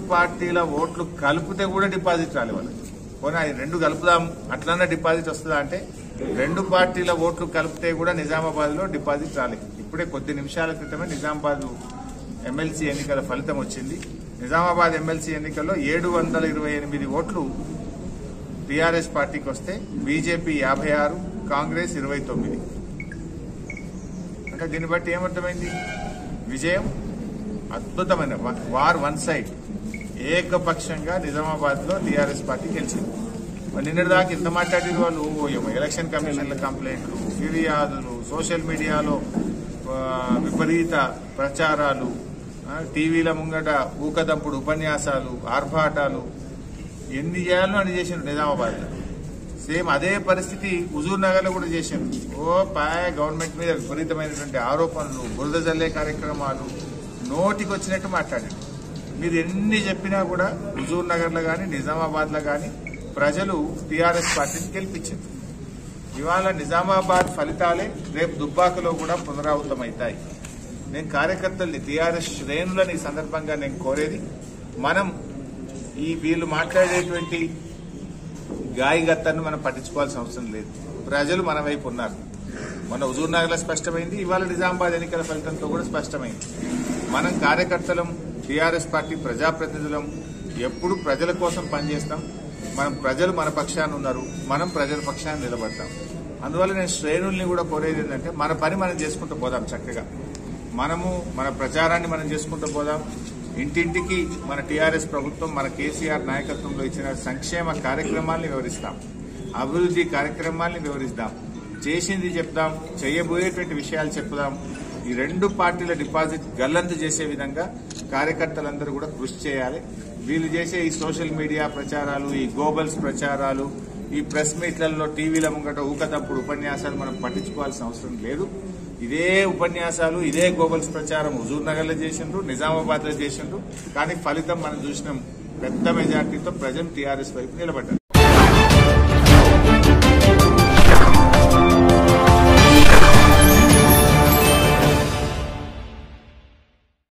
పార్టీల ఓట్లు కలిపితే కూడా డిపాజిట్ రాలే వాళ్ళకి పోనీ అవి రెండు కలుపుదాం అట్లన్నా డిపాజిట్ వస్తుందా అంటే రెండు పార్టీల ఓట్లు కలిపితే కూడా నిజామాబాద్ లో డిపాజిట్ రాలేదు ఇప్పుడే కొద్ది నిమిషాల క్రితమే నిజామాబాద్ ఎమ్మెల్సీ ఎన్నికల ఫలితం వచ్చింది నిజామాబాద్ ఎమ్మెల్సీ ఎన్నికల్లో ఏడు వందల ఇరవై ఎనిమిది ఓట్లు టీఆర్ఎస్ పార్టీకి వస్తే బీజేపీ యాభై ఆరు కాంగ్రెస్ ఇరవై తొమ్మిది అంటే దీన్ని బట్టి ఏమర్థమైంది విజయం అద్భుతమైన వ- వార్ వన్ సైడ్ ఏకపక్షంగా నిజామాబాద్ లో టీఆర్ఎస్ పార్టీ గెలిచింది మరి నిన్నటి దాకా ఇంత మాట్లాడిన వాళ్ళు ఓ ఏమో ఎలక్షన్ కమిషన్ల కంప్లైంట్లు ఫిర్యాదులు సోషల్ మీడియాలో ఆ, విపరీత ప్రచారాలు ఆ, టీవీల ముంగట ఊకదంపుడు ఉపన్యాసాలు ఆర్భాటాలు ఎన్ని చేయాలో అని చేసిండు నిజామాబాద్ లో సేమ్ అదే పరిస్థితి హుజూర్ నగర్ లో కూడా చేశారు ఓ పాయ గవర్నమెంట్ మీద విపరీతమైనటువంటి ఆరోపణలు బురద జల్లే కార్యక్రమాలు నోటికి వచ్చినట్టు మాట్లాడారు మీరు ఎన్ని చెప్పినా కూడా హుజూర్ నగర్ లో కానీ నిజామాబాద్ లో కానీ ప్రజలు టీఆర్ఎస్ పార్టీని గెలిపించారు ఇవాళ నిజామాబాద్ ఫలితాలే రేపు దుబ్బాకలో కూడా పునరావృతమవుతాయి నేను కార్యకర్తల్ని టీఆర్ఎస్ శ్రేణులని ఈ సందర్భంగా నేను కోరేది మనం ఈ వీళ్ళు మాట్లాడేటువంటి గాయగత్తాన్ని మనం పట్టించుకోవాల్సిన అవసరం లేదు ప్రజలు మన వైపు ఉన్నారు మన హుజూర్ నగర్లో స్పష్టమైంది ఇవాళ నిజామాబాద్ ఎన్నికల ఫలితంతో కూడా స్పష్టమైంది మనం కార్యకర్తలం టీఆర్ఎస్ పార్టీ ప్రజాప్రతినిధులం ఎప్పుడు ప్రజల కోసం పనిచేస్తాం మనం ప్రజలు మన పక్షాన ఉన్నారు మనం ప్రజల పక్షాన నిలబడతాం అందువల్ల నేను శ్రేణుల్ని కూడా కోరేది ఏంటంటే మన పని మనం చేసుకుంటూ పోదాం చక్కగా మనము మన ప్రచారాన్ని మనం చేసుకుంటూ పోదాం ఇంటింటికి మన టీఆర్ఎస్ ప్రభుత్వం మన కేసీఆర్ నాయకత్వంలో ఇచ్చిన సంక్షేమ కార్యక్రమాల్ని వివరిస్తాం అభివృద్ధి కార్యక్రమాల్ని వివరిస్తాం చేసింది చెప్దాం చేయబోయేటువంటి విషయాలు చెప్దాం ఈ రెండు పార్టీల డిపాజిట్ గల్లంతు చేసే విధంగా కార్యకర్తలందరూ కూడా కృషి చేయాలి వీళ్ళు చేసే ఈ సోషల్ మీడియా ప్రచారాలు ఈ గోబల్స్ ప్రచారాలు ఈ ప్రెస్ మీట్లలో టీవీల ముంగట ఊకతప్పుడు ఉపన్యాసాలు మనం పట్టించుకోవాల్సిన అవసరం లేదు ఇదే ఉపన్యాసాలు ఇదే గోబల్స్ ప్రచారం హుజూర్ నగర్ లో చేసిండ్రు నిజామాబాద్ లో చేసిండ్రు కానీ ఫలితం మనం చూసినాం పెద్ద మెజార్టీతో ప్రజలు టీఆర్ఎస్ వైపు నిలబడ్డారు